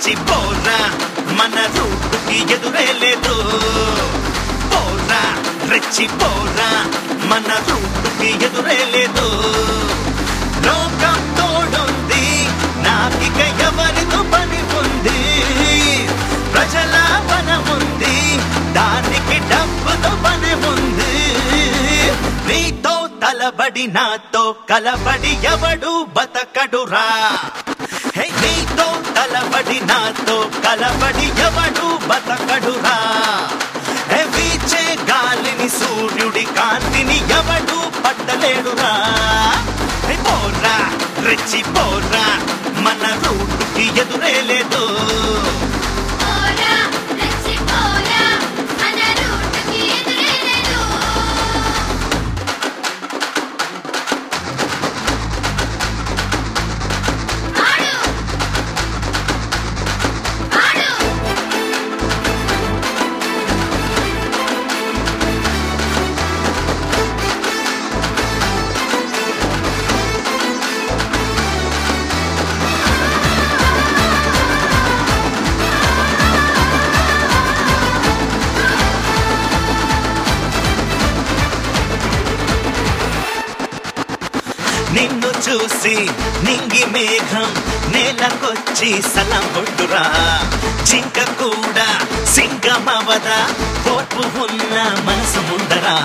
రెచ్చి పోరా మన రూటుకి ఎదురే లేదు పోరా రెచ్చి పోరా మన రూటుకి ఎదురే లేదు లోకం తోడుంది నాకిక ఎవరితో పని ఉంది ప్రజల వనముంది దానికి డబ్బుతో పని ఉంది నీతో తలబడి నాతో కలబడి ఎవడు బతకడురా హే నీతో తలబడి నాతో కలబడి ఎవడు బతకడురా హే వీచే గాలిని సూర్యుడి కాంతిని ఎవడు పట్టలేడురా హే పోరా రెచ్చి పోరా మన రూటుకి ఎదురే లేదు పోరా రెచ్చి పోరా మన రూటుకి ఎదురే లేదు ఆడు ఆడు నిన్ను చూసి నింగి మేఘం నేలకొచ్చి సలం కొట్టురా జింక కూడా సింగమవదా కోర్పు ఉన్న మనసు ముందరా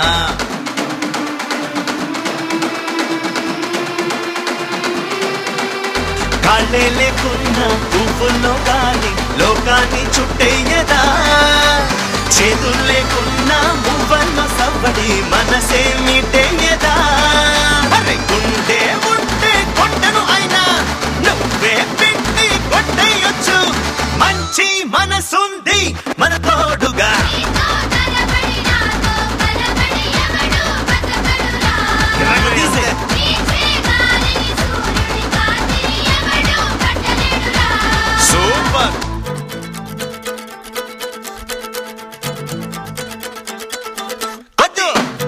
కాళ్ళే లేకున్న పువ్వుల్లో గాలి లోకాన్ని చుట్టేయదా చేతులు లేకున్న మువ్వల్లో సవ్వడి మనసే మీటేయదా అరే గుండె ఉంటే కొండను అయినా నువ్వే పెట్టి కొట్టేయొచ్చు మంచి మనసుంది మన తోడుగా నీతో కలబడి నాతో కలబడి ఎవడు బతకడురా తీసే. వీచే గాలిని సూర్యుడి కాంతిని ఎవడు పట్టలేడురా సూపర్ వద్దు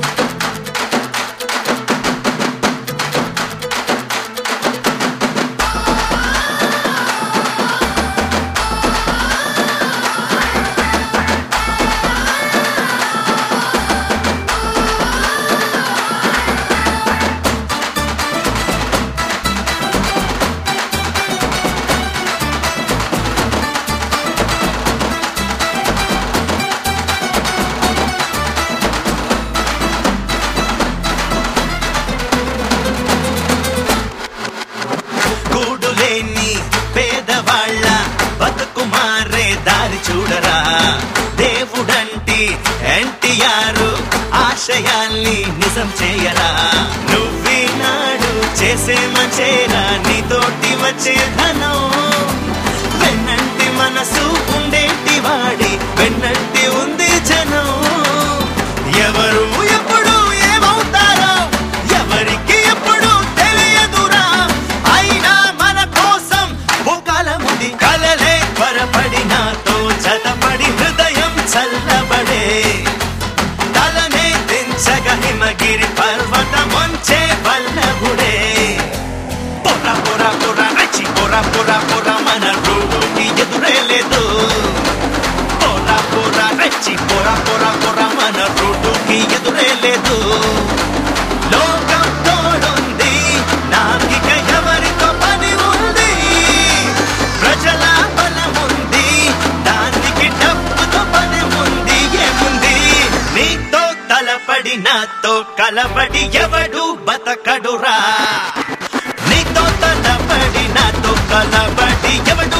గూడు లేని పేదవాళ్ళ బతుకు మారే దారి చూడరా దేవుడంటి ఎన్టీఆర్ ఆశయాల్ని నిజం చేయరా నువ్వీనాడు చేసే మంచేరా నీతోటి వచ్చే ధనం వెన్నంటి మనసు ఉండేటి వాడి వెన్నంటి ఉంది జనం ఎవరు ఎప్పుడు ఏమవుతారో ఎవరికి ఎప్పుడు తెలియదురా అయినా మన కోసం ఓ కాలముంది కలలే త్వరపడి నాతో జతపడి హృదయం చల్లబడే తలనే దించగ హిమగిరి పర్వతముంచే వల్లభుడే పొర పొర పొర రచి పొర పొర పొర మన రూపుకి ఎదురే లేదు పొర పొర రచి పొర పొర పొర మన రూటుకి ఎదురే లేదు లోకం తోడుంది నాకిక ఎవరితో పని ఉంది ప్రజల బలముంది దానికి డబ్బుతో పని ఉంది ఏముంది నీతో తలపడి నాతో కలబడి ఎవడు బతకడురా నీతో తలపడి నాతో కలబడి ఎవడు